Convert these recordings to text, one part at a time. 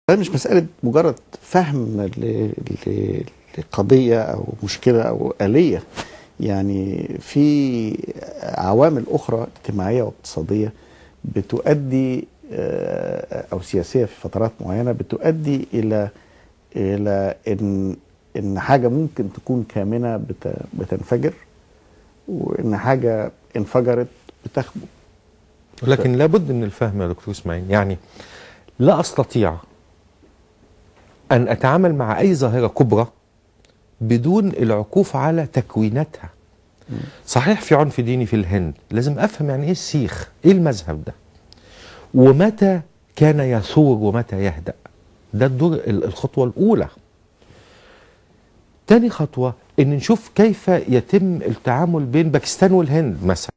هي مش مسألة مجرد فهم ل- ل- لقضية أو مشكلة أو آلية يعني في عوامل أخرى اجتماعية واقتصادية بتؤدي آه، أو سياسية في فترات معينة بتؤدي إلى إلى إن إن حاجة ممكن تكون كامنة بت- بتنفجر وإن حاجة انفجرت بتخبو ولكن لابد من الفهم يا دكتور اسماعيل يعني لا استطيع ان اتعامل مع اي ظاهره كبرى بدون العكوف على تكويناتها صحيح في عنف ديني في الهند لازم افهم يعني ايه السيخ ايه المذهب ده ومتى كان يثور ومتى يهدأ ده الدور ال- الخطوه الاولى تاني خطوه ان نشوف كيف يتم التعامل بين باكستان والهند مثلا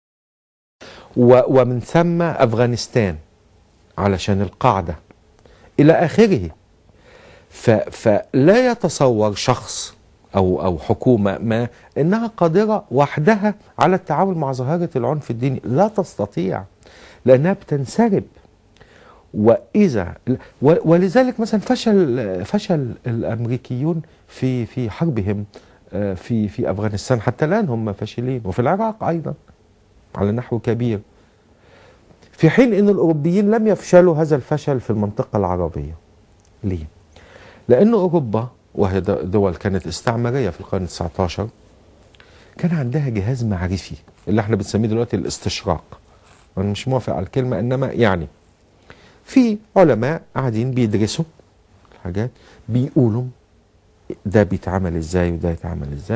و- ومن ثم افغانستان علشان القاعده الى اخره ف- فلا يتصور شخص او او حكومه ما انها قادره وحدها على التعامل مع ظاهره العنف الديني لا تستطيع لانها بتنسرب واذا و- ولذلك مثلا فشل فشل الامريكيون في في حربهم آه، في في افغانستان حتى الان هم فاشلين وفي العراق ايضا على نحو كبير في حين ان الاوروبيين لم يفشلوا هذا الفشل في المنطقه العربيه ليه لان اوروبا وهي د- دول كانت استعماريه في القرن ال19 كان عندها جهاز معرفي اللي احنا بنسميه دلوقتي الاستشراق انا مش موافق على الكلمه انما يعني في علماء قاعدين بيدرسوا الحاجات بيقولوا ده بيتعمل ازاي وده يتعمل ازاي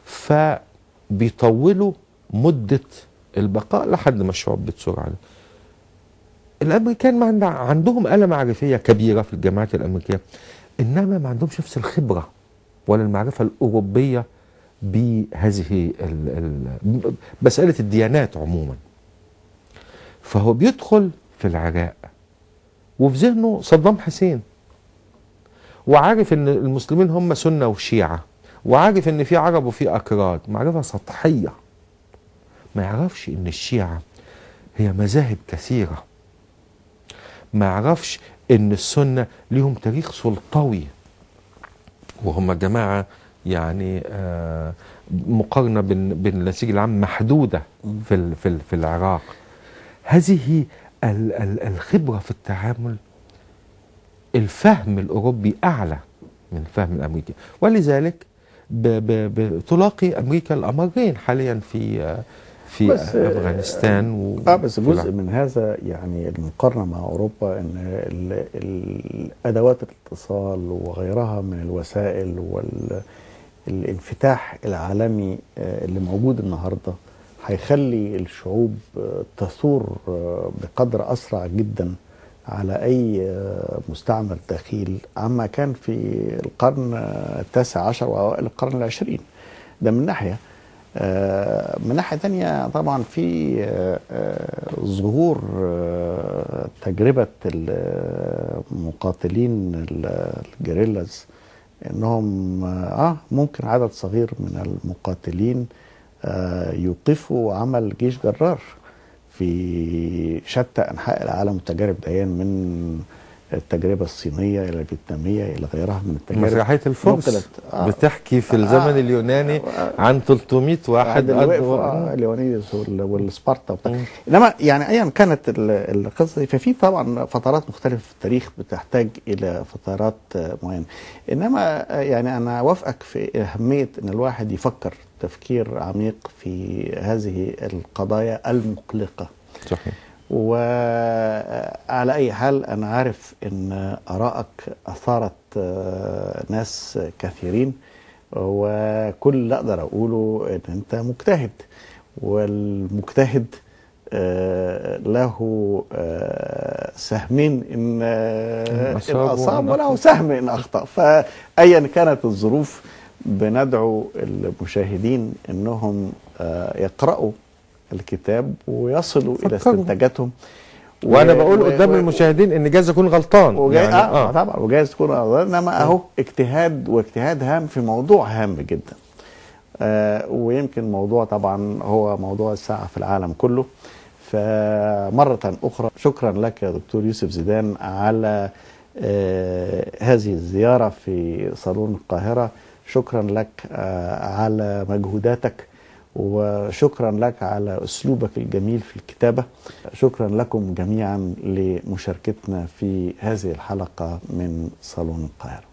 فبيطولوا مده البقاء لحد ما الشعوب بتثور عليه الامريكان ما عند- عندهم آلة معرفية كبيرة في الجامعات الامريكية انما ما عندهمش نفس الخبرة ولا المعرفة الاوروبية بهذه ال ال مسألة الديانات عموما فهو بيدخل في العراق وفي ذهنه صدام حسين وعارف ان المسلمين هم سنة وشيعة وعارف ان في عرب وفي اكراد معرفة سطحية ما يعرفش ان الشيعة هي مذاهب كثيره ما يعرفش ان السنه ليهم تاريخ سلطوي وهم جماعه يعني آه مقارنه بين بين النسيج العام محدوده في ال- في ال- في العراق هذه ال- ال- الخبره في التعامل الفهم الاوروبي اعلى من الفهم الامريكي ولذلك ب ب ب تلاقي امريكا الامرين حاليا في آه، في بس، آه، افغانستان و اه بس في جزء الع- من هذا يعني المقارنه مع اوروبا ان ال- ال- ادوات الاتصال وغيرها من الوسائل والانفتاح العالمي آه، اللي موجود النهارده هيخلي الشعوب آه، تثور آه، بقدر اسرع جدا على اي آه، مستعمر دخيل عما كان في القرن آه، التاسع عشر واوائل القرن العشرين ده من ناحيه آه، من ناحيه تانية طبعا في آه، آه، ظهور آه، تجربه المقاتلين الجريلاز انهم اه ممكن عدد صغير من المقاتلين آه، يوقفوا عمل جيش جرار في شتى انحاء العالم التجارب دهيا من التجربه الصينيه الى الفيتناميه الى غيرها من التجارب مسرحية الفرس نقلت. آه. بتحكي في الزمن آه. اليوناني آه. عن 300 واحد واحد اللي قد- وقفوا آه، ليونيدس وال- والسبارتا وبتاع مم. انما يعني ايا كانت ال- القصه دي ففي طبعا فترات مختلفه في التاريخ بتحتاج الى فترات آه، معينه انما آه، يعني انا اوافقك في اهميه ان الواحد يفكر تفكير عميق في هذه القضايا المقلقه صحيح وعلى اي حال انا عارف ان ارائك اثارت آه، ناس كثيرين وكل اللي اقدر اقوله ان انت مجتهد والمجتهد آه، له آه، سهمين ان آه، إن إن أصاب اصاب وإن وله أخطأ. سهم ان اخطا فايا كانت الظروف بندعو المشاهدين انهم آه، يقرأوا الكتاب ويصلوا الى فكروا. استنتاجاتهم وانا و- بقول و- قدام و- المشاهدين ان جايز اكون غلطان وجاي يعني آه, اه طبعا وجايز تكون أغلاط انما اهو اجتهاد واجتهاد هام في موضوع هام جدا آه ويمكن موضوع طبعا هو موضوع الساعه في العالم كله فمره اخرى شكرا لك يا دكتور يوسف زيدان على آه، هذه الزيارة في صالون القاهرة شكرا لك آه، على مجهوداتك وشكرا لك على أسلوبك الجميل في الكتابة شكرا لكم جميعا لمشاركتنا في هذه الحلقة من صالون القاهرة